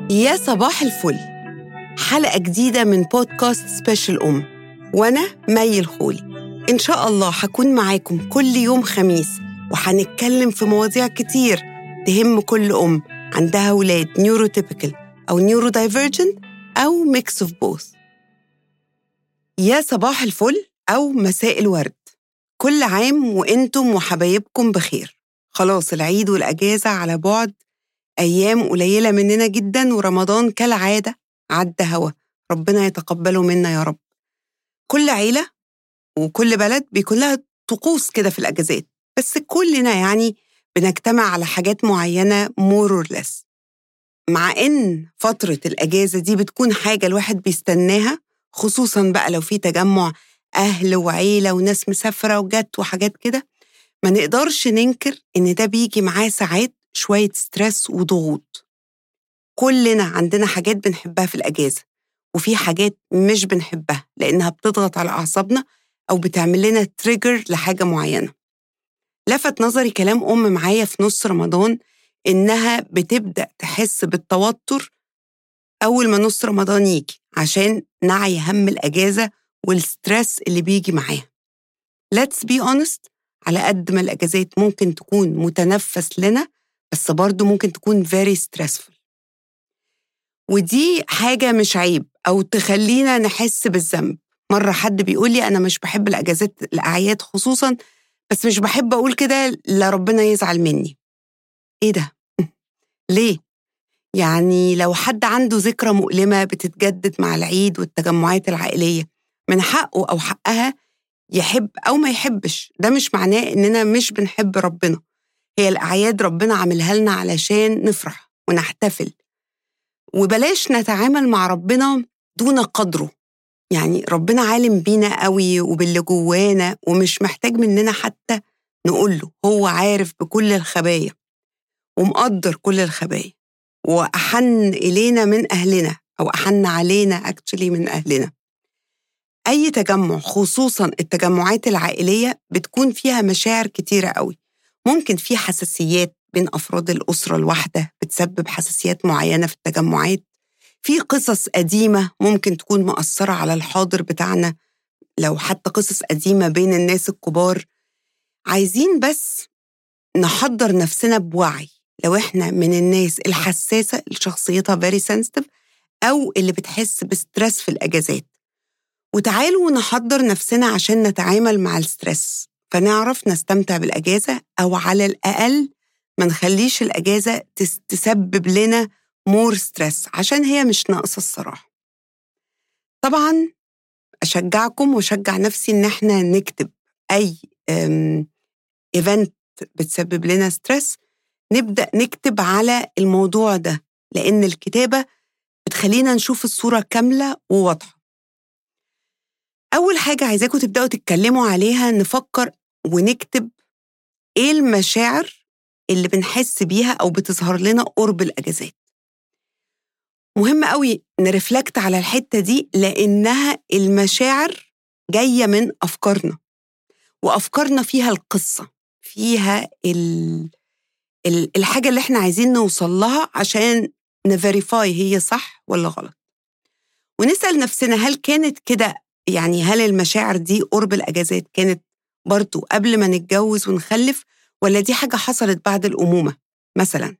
يا صباح الفل حلقة جديدة من بودكاست سبيشال أم وأنا مي الخولي إن شاء الله هكون معاكم كل يوم خميس وهنتكلم في مواضيع كتير تهم كل أم عندها ولاد نيوروتيبيكال أو نيورو دايفرجنت أو ميكس اوف بوث يا صباح الفل أو مساء الورد كل عام وإنتم وحبايبكم بخير خلاص العيد والأجازة على بعد أيام قليلة مننا جدا ورمضان كالعادة عدى هوا ربنا يتقبله منا يا رب كل عيلة وكل بلد بيكون لها طقوس كده في الأجازات بس كلنا يعني بنجتمع على حاجات معينة more or less مع إن فترة الأجازة دي بتكون حاجة الواحد بيستناها خصوصا بقى لو في تجمع أهل وعيلة وناس مسافرة وجت وحاجات كده ما نقدرش ننكر إن ده بيجي معاه ساعات شوية ستريس وضغوط كلنا عندنا حاجات بنحبها في الأجازة وفي حاجات مش بنحبها لأنها بتضغط على أعصابنا أو بتعمل لنا تريجر لحاجة معينة لفت نظري كلام أم معايا في نص رمضان إنها بتبدأ تحس بالتوتر أول ما نص رمضان يجي عشان نعي هم الأجازة والستريس اللي بيجي معاها let's be honest على قد ما الأجازات ممكن تكون متنفس لنا بس برضه ممكن تكون very stressful ودي حاجة مش عيب أو تخلينا نحس بالذنب مرة حد بيقول لي أنا مش بحب الأجازات الأعياد خصوصا بس مش بحب أقول كده لا ربنا يزعل مني إيه ده؟ ليه؟ يعني لو حد عنده ذكرى مؤلمة بتتجدد مع العيد والتجمعات العائلية من حقه أو حقها يحب أو ما يحبش ده مش معناه إننا مش بنحب ربنا هي الأعياد ربنا عاملها لنا علشان نفرح ونحتفل وبلاش نتعامل مع ربنا دون قدره يعني ربنا عالم بينا قوي وباللي جوانا ومش محتاج مننا حتى نقول له هو عارف بكل الخبايا ومقدر كل الخبايا وأحن إلينا من أهلنا أو أحن علينا اكشلي من أهلنا أي تجمع خصوصا التجمعات العائلية بتكون فيها مشاعر كتيرة قوي ممكن في حساسيات بين أفراد الأسرة الواحدة بتسبب حساسيات معينة في التجمعات في قصص قديمة ممكن تكون مأثرة على الحاضر بتاعنا لو حتى قصص قديمة بين الناس الكبار عايزين بس نحضر نفسنا بوعي لو احنا من الناس الحساسة اللي شخصيتها very sensitive أو اللي بتحس بستريس في الأجازات وتعالوا نحضر نفسنا عشان نتعامل مع الستريس فنعرف نستمتع بالأجازة أو على الأقل ما نخليش الأجازة تسبب لنا مور ستريس عشان هي مش ناقصة الصراحة طبعا أشجعكم وأشجع نفسي إن احنا نكتب أي ايفنت بتسبب لنا ستريس نبدأ نكتب على الموضوع ده لأن الكتابة بتخلينا نشوف الصورة كاملة وواضحة أول حاجة عايزاكم تبدأوا تتكلموا عليها نفكر ونكتب إيه المشاعر اللي بنحس بيها أو بتظهر لنا قرب الأجازات مهم قوي نرفلكت على الحتة دي لأنها المشاعر جاية من أفكارنا وأفكارنا فيها القصة فيها ال... ال... الحاجة اللي احنا عايزين نوصل لها عشان نفيريفاي هي صح ولا غلط ونسأل نفسنا هل كانت كده يعني هل المشاعر دي قرب الأجازات كانت برضو قبل ما نتجوز ونخلف ولا دي حاجة حصلت بعد الأمومة مثلا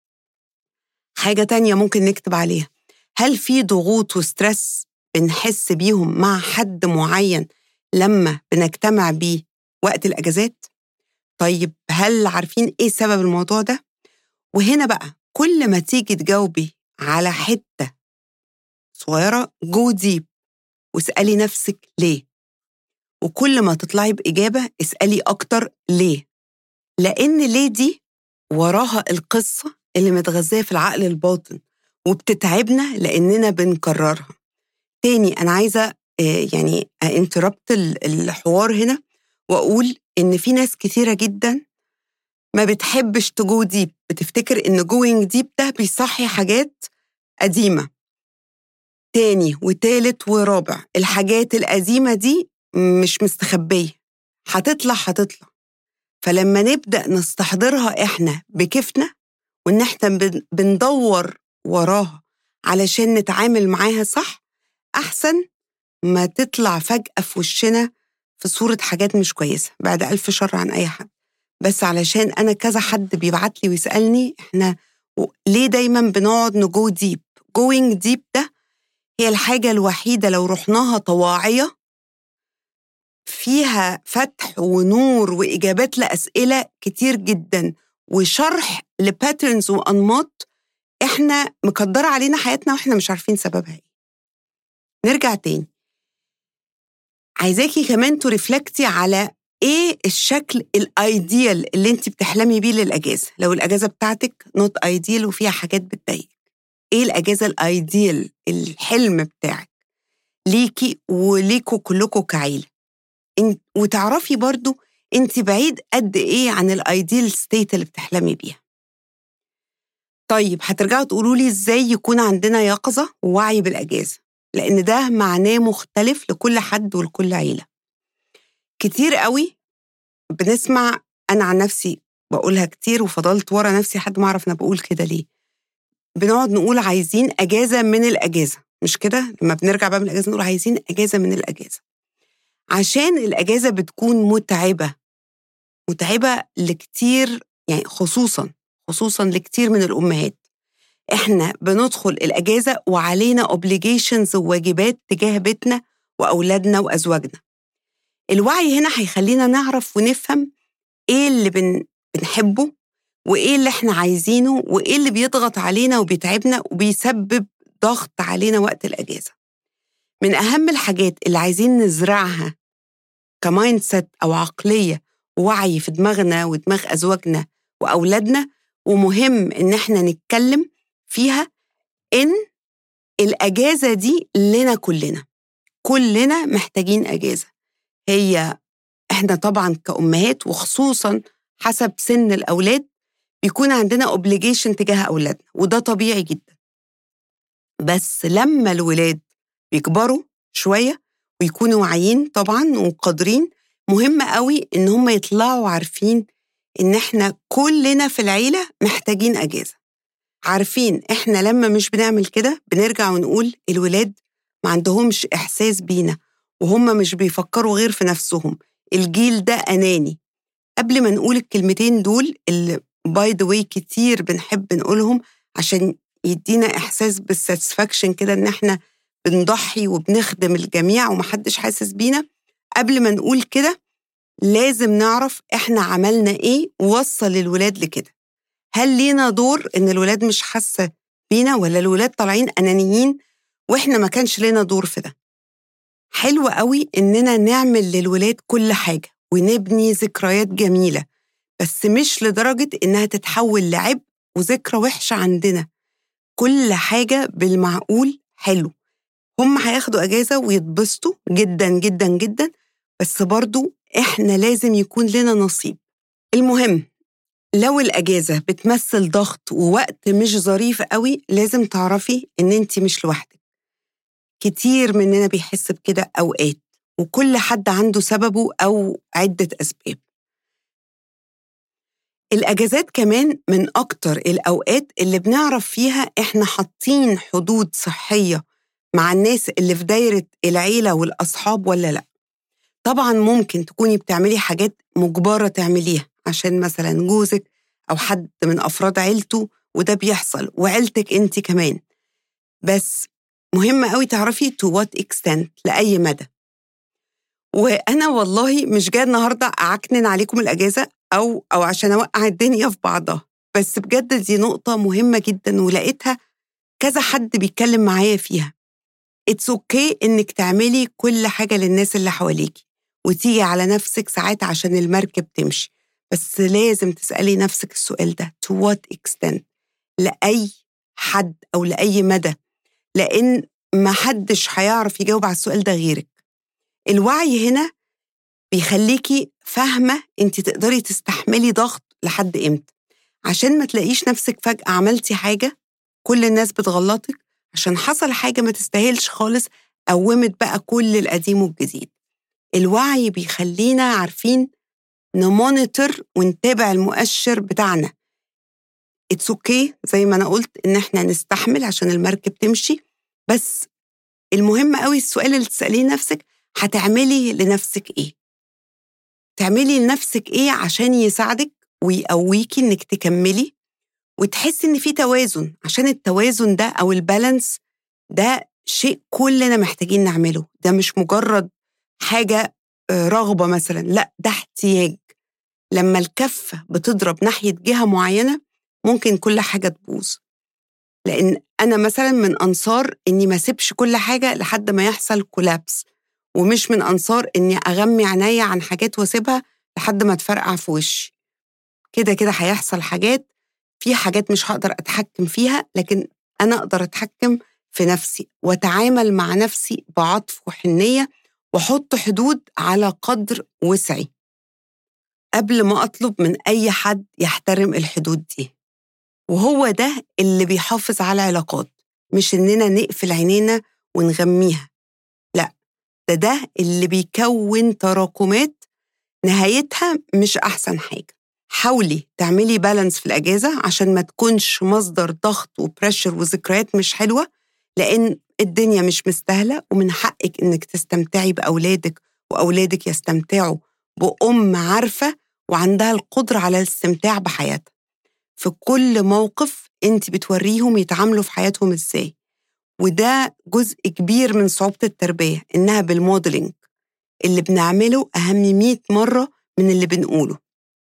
حاجة تانية ممكن نكتب عليها هل في ضغوط وستريس بنحس بيهم مع حد معين لما بنجتمع بيه وقت الأجازات؟ طيب هل عارفين إيه سبب الموضوع ده؟ وهنا بقى كل ما تيجي تجاوبي على حتة صغيرة جو ديب واسألي نفسك ليه وكل ما تطلعي بإجابة اسألي أكتر ليه لأن ليه دي وراها القصة اللي متغذية في العقل الباطن وبتتعبنا لأننا بنكررها تاني أنا عايزة يعني انتربت الحوار هنا وأقول إن في ناس كثيرة جدا ما بتحبش تجو ديب بتفتكر إن جوينج ديب ده بيصحي حاجات قديمة تاني وتالت ورابع الحاجات القديمة دي مش مستخبية هتطلع هتطلع فلما نبدأ نستحضرها إحنا بكيفنا وإن إحنا بندور وراها علشان نتعامل معاها صح أحسن ما تطلع فجأة في وشنا في صورة حاجات مش كويسة بعد ألف شر عن أي حد بس علشان أنا كذا حد بيبعت لي ويسألني إحنا ليه دايما بنقعد نجو ديب جوينج ديب ده هي الحاجة الوحيدة لو رحناها طواعية فيها فتح ونور وإجابات لأسئلة كتير جدا وشرح لباترنز وأنماط إحنا مقدرة علينا حياتنا وإحنا مش عارفين سببها إيه نرجع تاني عايزاكي كمان ترفلكتي على ايه الشكل الايديال اللي انت بتحلمي بيه للاجازه لو الاجازه بتاعتك نوت ايديال وفيها حاجات بتضايق ايه الاجازه الايديال الحلم بتاعك ليكي وليكوا كلكوا كعيله وتعرفي برضو انت بعيد قد ايه عن الايديال ستيت اللي بتحلمي بيها طيب هترجعوا تقولوا لي ازاي يكون عندنا يقظه ووعي بالاجازه لان ده معناه مختلف لكل حد ولكل عيله كتير قوي بنسمع انا عن نفسي بقولها كتير وفضلت ورا نفسي لحد ما اعرف انا بقول كده ليه بنقعد نقول عايزين اجازه من الاجازه مش كده لما بنرجع بقى من الاجازه نقول عايزين اجازه من الاجازه عشان الاجازه بتكون متعبه متعبه لكتير يعني خصوصا خصوصا لكتير من الامهات احنا بندخل الاجازه وعلينا اوبليجيشنز وواجبات تجاه بيتنا واولادنا وازواجنا الوعي هنا هيخلينا نعرف ونفهم ايه اللي بن... بنحبه وايه اللي احنا عايزينه وايه اللي بيضغط علينا وبيتعبنا وبيسبب ضغط علينا وقت الاجازه من اهم الحاجات اللي عايزين نزرعها كمايند سيت او عقليه ووعي في دماغنا ودماغ ازواجنا واولادنا ومهم ان احنا نتكلم فيها ان الاجازه دي لنا كلنا كلنا محتاجين اجازه هي احنا طبعا كأمهات وخصوصا حسب سن الأولاد بيكون عندنا اوبليجيشن تجاه أولادنا وده طبيعي جدا بس لما الولاد بيكبروا شوية ويكونوا واعيين طبعا وقادرين مهم قوي إن هم يطلعوا عارفين إن إحنا كلنا في العيلة محتاجين أجازة عارفين إحنا لما مش بنعمل كده بنرجع ونقول الولاد ما عندهمش إحساس بينا وهم مش بيفكروا غير في نفسهم الجيل ده أناني قبل ما نقول الكلمتين دول اللي باي ذا واي كتير بنحب نقولهم عشان يدينا إحساس بالساتسفاكشن كده إن إحنا بنضحي وبنخدم الجميع ومحدش حاسس بينا قبل ما نقول كده لازم نعرف إحنا عملنا إيه ووصل الولاد لكده هل لينا دور إن الولاد مش حاسة بينا ولا الولاد طالعين أنانيين وإحنا ما كانش لنا دور في ده حلو قوي إننا نعمل للولاد كل حاجة ونبني ذكريات جميلة بس مش لدرجة إنها تتحول لعبء وذكرى وحشة عندنا كل حاجة بالمعقول حلو هم هياخدوا أجازة ويتبسطوا جدا جدا جدا بس برضو إحنا لازم يكون لنا نصيب المهم لو الأجازة بتمثل ضغط ووقت مش ظريف قوي لازم تعرفي إن أنت مش لوحدك كتير مننا بيحس بكده أوقات وكل حد عنده سببه أو عدة أسباب الأجازات كمان من أكتر الأوقات اللي بنعرف فيها إحنا حاطين حدود صحية مع الناس اللي في دايرة العيلة والأصحاب ولا لأ طبعا ممكن تكوني بتعملي حاجات مجبرة تعمليها عشان مثلا جوزك أو حد من أفراد عيلته وده بيحصل وعيلتك أنت كمان بس مهم قوي تعرفي تو وات اكستنت لأي مدى وأنا والله مش جاية النهاردة أعكنن عليكم الأجازة أو أو عشان أوقع الدنيا في بعضها بس بجد دي نقطة مهمة جدا ولقيتها كذا حد بيتكلم معايا فيها اتس اوكي okay انك تعملي كل حاجة للناس اللي حواليكي وتيجي على نفسك ساعات عشان المركب تمشي بس لازم تسألي نفسك السؤال ده to what extent لأي حد أو لأي مدى لأن ما حدش هيعرف يجاوب على السؤال ده غيرك الوعي هنا بيخليكي فاهمة انت تقدري تستحملي ضغط لحد امتى عشان ما تلاقيش نفسك فجأة عملتي حاجة كل الناس بتغلطك عشان حصل حاجة ما تستاهلش خالص قومت بقى كل القديم والجديد الوعي بيخلينا عارفين نمونيتور ونتابع المؤشر بتاعنا اتس اوكي okay زي ما انا قلت ان احنا نستحمل عشان المركب تمشي بس المهم قوي السؤال اللي تساليه نفسك هتعملي لنفسك ايه تعملي لنفسك ايه عشان يساعدك ويقويكي انك تكملي وتحسي ان في توازن عشان التوازن ده او البالانس ده شيء كلنا محتاجين نعمله ده مش مجرد حاجة رغبة مثلا لا ده احتياج لما الكفة بتضرب ناحية جهة معينة ممكن كل حاجة تبوظ لأن أنا مثلا من أنصار إني ما أسيبش كل حاجة لحد ما يحصل كولابس ومش من أنصار إني أغمي عينيا عن حاجات وأسيبها لحد ما تفرقع في وشي كده كده هيحصل حاجات في حاجات مش هقدر أتحكم فيها لكن أنا أقدر أتحكم في نفسي وأتعامل مع نفسي بعطف وحنية وأحط حدود على قدر وسعي قبل ما أطلب من أي حد يحترم الحدود دي وهو ده اللي بيحافظ على العلاقات مش إننا نقفل عينينا ونغميها لا ده ده اللي بيكون تراكمات نهايتها مش أحسن حاجة حاولي تعملي بالانس في الأجازة عشان ما تكونش مصدر ضغط وبريشر وذكريات مش حلوة لأن الدنيا مش مستاهلة ومن حقك إنك تستمتعي بأولادك وأولادك يستمتعوا بأم عارفة وعندها القدرة على الاستمتاع بحياتها في كل موقف انت بتوريهم يتعاملوا في حياتهم ازاي وده جزء كبير من صعوبة التربية إنها بالموديلينج اللي بنعمله أهم 100 مرة من اللي بنقوله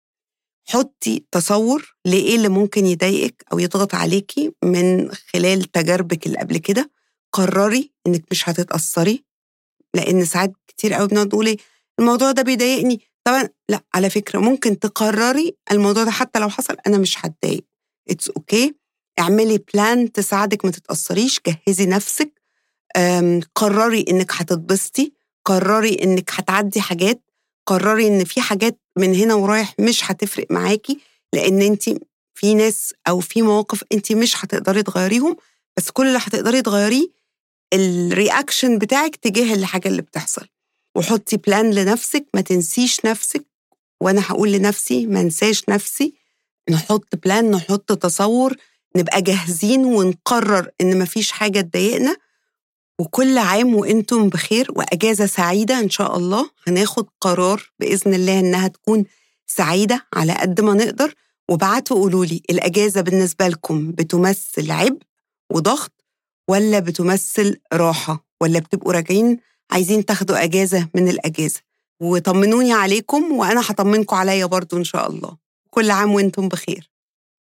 حطي تصور لإيه اللي ممكن يضايقك أو يضغط عليكي من خلال تجاربك اللي قبل كده قرري إنك مش هتتأثري لأن ساعات كتير قوي بنقعد نقول إيه الموضوع ده بيضايقني طبعا لا على فكرة ممكن تقرري الموضوع ده حتى لو حصل أنا مش هتضايق اتس اوكي okay. اعملي بلان تساعدك ما تتأثريش جهزي نفسك قرري إنك هتتبسطي قرري إنك هتعدي حاجات قرري إن في حاجات من هنا ورايح مش هتفرق معاكي لأن أنت في ناس أو في مواقف أنت مش هتقدري تغيريهم بس كل اللي هتقدري تغيريه الرياكشن بتاعك تجاه الحاجة اللي بتحصل وحطي بلان لنفسك ما تنسيش نفسك وانا هقول لنفسي ما انساش نفسي نحط بلان نحط تصور نبقى جاهزين ونقرر ان مفيش حاجه تضايقنا وكل عام وانتم بخير واجازه سعيده ان شاء الله هناخد قرار باذن الله انها تكون سعيده على قد ما نقدر وبعتوا قولوا لي الاجازه بالنسبه لكم بتمثل عبء وضغط ولا بتمثل راحه ولا بتبقوا راجعين عايزين تاخدوا اجازه من الاجازه وطمنوني عليكم وانا هطمنكم عليا برضو ان شاء الله كل عام وانتم بخير